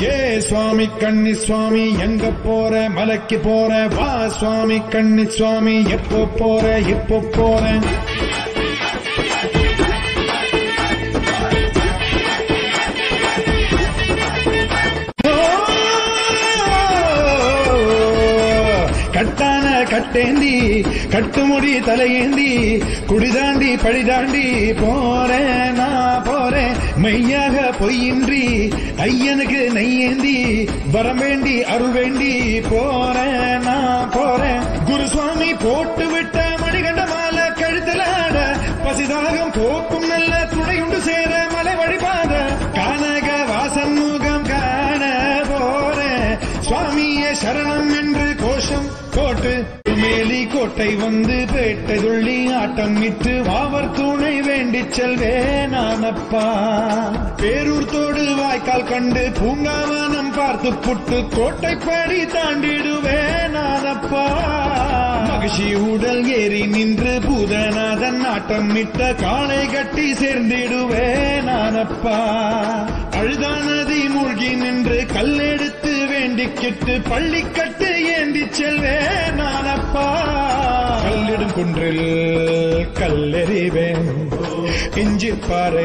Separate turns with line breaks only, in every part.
ஏ சுவாமி கண்ணி சுவாமி எங்க போற மலைக்கு போற வா சுவாமி கண்ணி சுவாமி எப்போ போற எப்போ போற கட்டான கட்டேந்தி கட்டுமுடி தலையேந்தி குடிதாண்டி பழிதாண்டி போறேன் நான் போறேன் மெய்யாக பொய்யின்றி ஐயனுக்கு நெய்யேந்தி வரம் வேண்டி அருள் வேண்டி போறேன் நான் போறேன் குருசுவாமி போட்டு விட்ட மணிகண்ட மாலை கழுத்துல ஆட பசிதாகம் போக்கும் நல்ல துணையுண்டு சேர மலை வழிபாத கானக வாசன் முகம் காண போறேன் சுவாமியே சரணம் என்று கோஷம் போட்டு மேலி கோட்டை வந்து பேட்டை துள்ளி ஆட்டம் இட்டு வாவர் துணை வேண்டிச் செல்வேன் நானப்பா பேரூர் தோடு வாய்க்கால் கண்டு பூங்காவனம் பார்த்து புட்டு கோட்டைப்படி தாண்டிடுவேன் நானப்பா மகிழ்ச்சி உடல் ஏறி நின்று பூதநாதன் ஆட்டம் இட்ட காளை கட்டி சேர்ந்திடுவேன் நானப்பா அழுதா நதி மூழ்கி நின்று கல்லெடுத்து வேண்டிக்கிட்டு பள்ளிக்கட்டு ஏந்தி செல்வேன் நானப்பா கல்லிடும் குன்றில் கல்லெறிவேன் இஞ்சி பாறை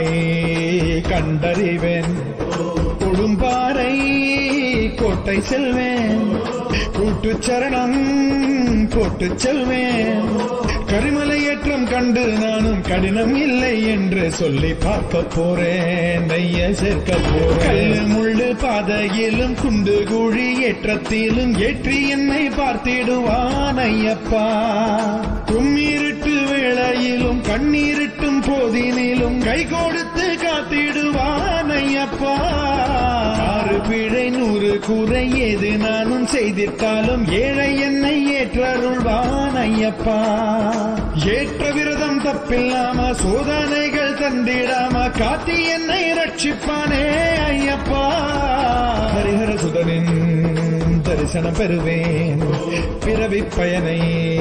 கண்டறிவேன் கொடும்பாறை கோட்டை செல்வேன் கூட்டு சரணம் போட்டு செல்வேன் கரிமலை ஏற்றம் கண்டு நானும் கடினம் இல்லை என்று சொல்லி பார்க்க போறேன் நெய்ய சேர்க்க போறேன் கல்லு முள்ளு பாதையிலும் குண்டு குழி ஏற்றத்திலும் ஏற்றி என்னை பார்த்திடுவான் ஐயப்பா கும்மிருட்டு வேளையிலும் கண்ணீரிட்டும் போதினிலும் கை கொடுத்து காத்திடுவான் ஐயப்பா ஆறு பிழை நூறு குறை ஏது நானும் செய்திட்டாலும் ஏழை என்னை ஏற்றருள்வான் ஐயப்பா ஏற்ற விரதம் தப்பில்லாம சோதனைகள் தந்திடாம காத்தி என்னை ரட்சிப்பானே ஐயப்பா ஹரிஹர சுதனின் தரிசனம் பெறுவேன் பிறவி பயனை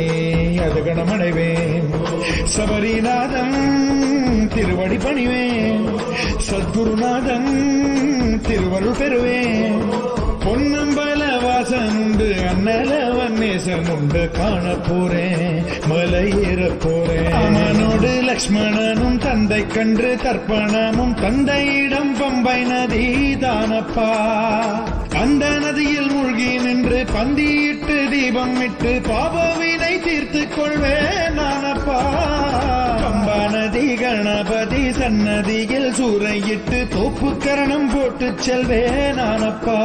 அதுகணமடைவேன் சபரிநாதன் திருவடி பணிவேன் சத்குருநாதன் திருவருள் பெறுவேன் பொன்னம்பல வாசன் உண்டு அண்ணலவன் நேசன் உண்டு காண போறேன் மலை ஏற போறேன் அவனோடு லக்ஷ்மணனும் தந்தை கன்று தர்ப்பணமும் தந்தையிடம் பம்பை நதி தானப்பா அந்த நதியில் மூழ்கி நின்று பந்தியிட்டு தீபம் இட்டு பாபவினை தீர்த்து கொள்வேன் நானப்பா பம்பா நதி கணபதி சன்னதியில் சூறையிட்டு தோப்பு கரணம் போட்டு செல்வேன் நானப்பா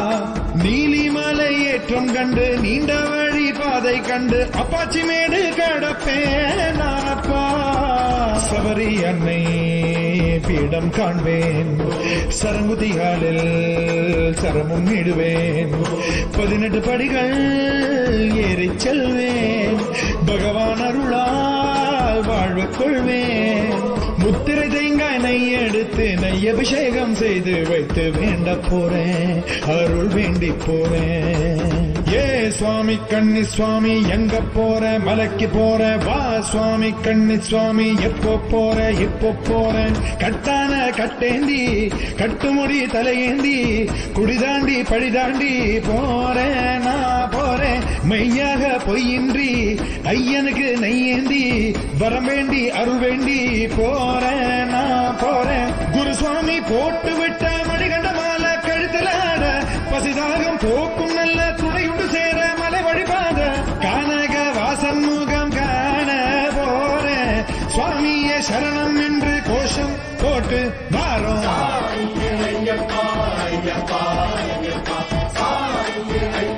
நீலிமலை ஏற்றம் கண்டு நீண்ட வழி பாதை கண்டு அப்பாச்சி மேடு கடப்பேன் நானப்பா சபரி அன்னை பீடம் காண்பேன் சரங்குதிகாலில் சரமும் இடுவேன் பதினெட்டு படிகள் ஏறிச் செல்வேன் பகவான் அருளால் வாழ்வு கொள்வேன் முத்திரை தேங்காய் நெய் எடுத்து நெய் அபிஷேகம் செய்து வைத்து வேண்ட போறேன் அருள் வேண்டி போறேன் ஏ சுவாமி கண்ணி சுவாமி எங்க போற மலைக்கு போற வா சுவாமி கண்ணி சுவாமி எப்போ போற எப்போ போறேன் கட்டான கட்டேந்தி கட்டுமுடி தலையேந்தி குடிதாண்டி பழிதாண்டி போறேன் நான் போறேன் மெய்யாக பொய்யின்றி ஐயனுக்கு நெய்யேந்தி வரம் வேண்டி அருள் வேண்டி போறேன் நான் போறேன் குருசுவாமி போட்டு விட்ட மணிகண்ட மாலை கழுத்துல ஆட பசிதாகம் போக்கும் நல்ல துணையுண்டு சேர மலை வழிபாத கானக வாசன் முகம் காண போறேன் சுவாமியே சரணம் என்று கோஷம் போட்டு வாரோம்
ஐயப்பா ஐயப்பா ஐயப்பா சாமி ஐயப்பா